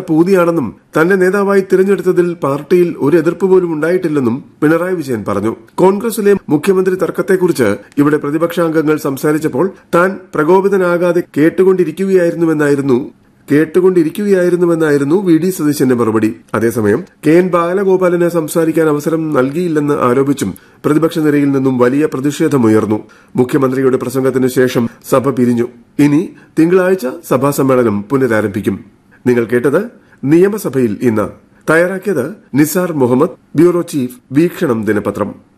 പൂതിയാണെന്നും തന്നെ നേതാവായി തിരഞ്ഞെടുത്തതിൽ പാർട്ടിയിൽ ഒരു എതിർപ്പ് പോലും ഉണ്ടായിട്ടില്ലെന്നും പിണറായി വിജയൻ പറഞ്ഞു കോൺഗ്രസിലെ മുഖ്യമന്ത്രി തർക്കത്തെക്കുറിച്ച് ഇവിടെ പ്രതിപക്ഷാംഗങ്ങൾ സംസാരിച്ചപ്പോൾ താൻ പ്രകോപിതനാകാതെ കേട്ടുകൊണ്ടിരിക്കുകയായിരുന്നുവെന്നായിരുന്നു കേട്ടുകൊണ്ടിരിക്കുകയായിരുന്നുവെന്നായിരുന്നു വി ഡി സതീശന്റെ മറുപടി അതേസമയം കെ എൻ ബാലഗോപാലന് സംസാരിക്കാൻ അവസരം നൽകിയില്ലെന്ന് ആരോപിച്ചും പ്രതിപക്ഷ നിരയിൽ നിന്നും വലിയ പ്രതിഷേധമുയർന്നു മുഖ്യമന്ത്രിയുടെ പ്രസംഗത്തിന് ശേഷം സഭ പിരിഞ്ഞു ഇനി തിങ്കളാഴ്ച സഭാ സമ്മേളനം പുനരാരംഭിക്കും നിങ്ങൾ കേട്ടത് നിയമസഭയിൽ ഇന്ന് തയ്യാറാക്കിയത് നിസാർ മുഹമ്മദ് ബ്യൂറോ ചീഫ് വീക്ഷണം ദിനപത്രം